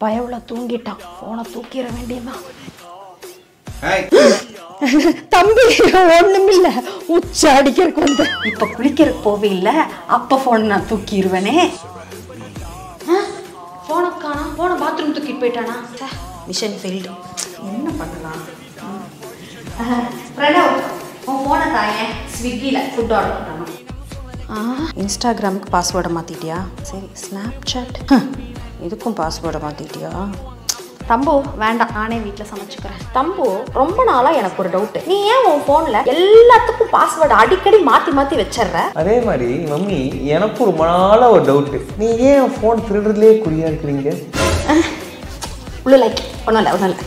பயவுல தூங்கிட்டான் போனை தூக்கிட வேண்டியதான் ஹாய் தம்பி ஒண்ணுமில்ல உச்ச அடிக்கிறதுக்கு வந்து இப்ப குளிக்கிறதுக்கு போவே இல்ல அப்ப போன் நான் தூக்கிடுவேனே போனை காணா போனை பாத்ரூம் தூக்கிட்டு போயிட்டானா மிஷன் ஃபெயில்டு என்ன பண்ணலாம் ம். பிரணவ் உன் போனை தாயேன் ஸ்விக்கியில் ஃபுட் ஆர்டர் பண்ணணும் இன்ஸ்டாகிராமுக்கு பாஸ்வேர்டை மாற்றிட்டியா சரி ஸ்னாப் சாட் இதுக்கும் பாஸ்வேர்டை மாற்றிட்டியா தம்பு வேண்டாம் நானே வீட்டில் சமைச்சுக்கிறேன் தம்பு ரொம்ப நாளாக எனக்கு ஒரு டவுட்டு நீ ஏன் உன் ஃபோனில் எல்லாத்துக்கும் பாஸ்வேர்டு அடிக்கடி மாற்றி மாற்றி வச்சிடுற அதே மாதிரி மம்மி எனக்கும் ரொம்ப நாளா ஒரு டவுட்டு நீ ஏன் ஃபோன் திருடுறதுலேயே குறியா இருக்கிறீங்க உள்ள லைக் ஒன்றும் இல்லை ஒன்றும் இல்லை